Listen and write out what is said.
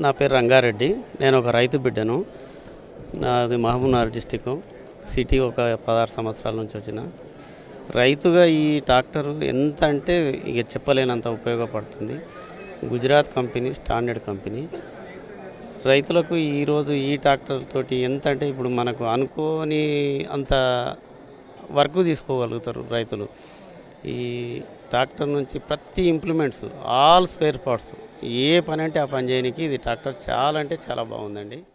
నా పేరు రంగారెడ్డి నేను ఒక రైతు బిడ్డను నాది మహబూబ్నగర్ డిస్టిక్ సిటీ ఒక పదహారు సంవత్సరాల నుంచి వచ్చిన రైతుగా ఈ ట్రాక్టర్ ఎంత అంటే ఇక చెప్పలేనంత ఉపయోగపడుతుంది గుజరాత్ కంపెనీ స్టాండర్డ్ కంపెనీ రైతులకు ఈరోజు ఈ ట్రాక్టర్ తోటి ఎంత అంటే ఇప్పుడు మనకు అనుకోని అంత వర్క్ తీసుకోగలుగుతారు రైతులు ఈ ట్రాక్టర్ నుంచి ప్రతి ఇంప్లిమెంట్స్ ఆల్ స్పేర్ పార్ట్స్ ఏ పని అంటే ఆ పని చేయడానికి ఇది ట్రాక్టర్ చాలా అంటే చాలా బాగుందండి